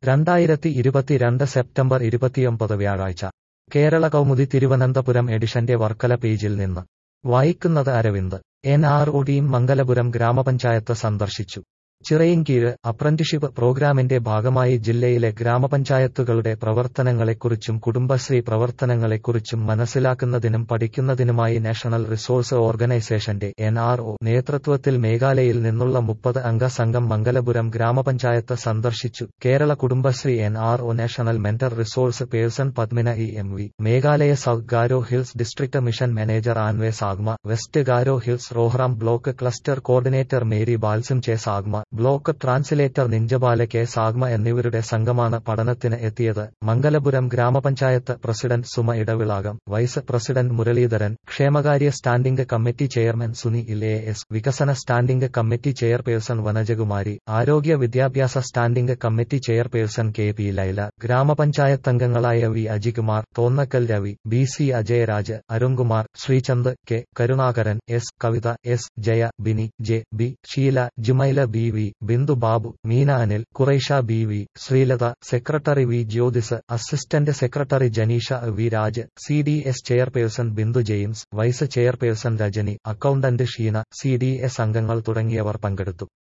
രണ്ടായിരത്തി ഇരുപത്തിരണ്ട് സെപ്റ്റംബർ ഇരുപത്തിയൊമ്പത് വ്യാഴാഴ്ച കേരള കൗമുദി തിരുവനന്തപുരം എഡിഷന്റെ വർക്കല പേജിൽ നിന്ന് വായിക്കുന്നത് Aravind N R O team Mangalapuram grama panchayat സന്ദർശിച്ചു ചിറയിൻകീഴ് അപ്രന്റിഷിപ്പ് പ്രോഗ്രാമിന്റെ ഭാഗമായി ജില്ലയിലെ ഗ്രാമപഞ്ചായത്തുകളുടെ പ്രവർത്തനങ്ങളെക്കുറിച്ചും കുടുംബശ്രീ പ്രവർത്തനങ്ങളെക്കുറിച്ചും മനസ്സിലാക്കുന്നതിനും പഠിക്കുന്നതിനുമായി നാഷണൽ റിസോഴ്സ് ഓർഗനൈസേഷന്റെ എൻ ആർ ഒ നേതൃത്വത്തിൽ മേഘാലയയിൽ നിന്നുള്ള മുപ്പത് അംഗ സംഘം മംഗലപുരം ഗ്രാമപഞ്ചായത്ത് സന്ദർശിച്ചു Kerala Kudumbashree N R O national mentor resource person Padmina E M V Meghalaya south Garo hills district mission manager Anway Sangma west Garo hills Rohram block cluster coordinator Mary Balsim Che Sangma block translator Ninjabala K Sangma എന്നിവരുടെ സംഘമാണ് പഠനത്തിന് എത്തിയത് Mangalapuram grama panchayat president Suma Edavilakam vice president Muraleedharan ക്ഷേമകാര്യ standing committee chairman Sunil A S വികസന standing committee chairperson Vanajakumari ആരോഗ്യ വിദ്യാഭ്യാസ standing committee chairperson K P Laila ഗ്രാമപഞ്ചായത്തംഗങ്ങളായ V Ajikumar Thonnakkal Ravi B C Ajayaraj Arunkumar Sreechand K Karunakaran S Kavitha S Jaya Bini J B Sheela Jumaila B V Bindu Babu Meena Anil Kuraisha B V Sreelatha secretary V Jyothis assistant secretary Janeesha V Raj C D S chairperson Bindu James vice chairperson Rajani accountant Sheena C D S അംഗങ്ങൾ തുടങ്ങിയവർ പങ്കെടുത്തു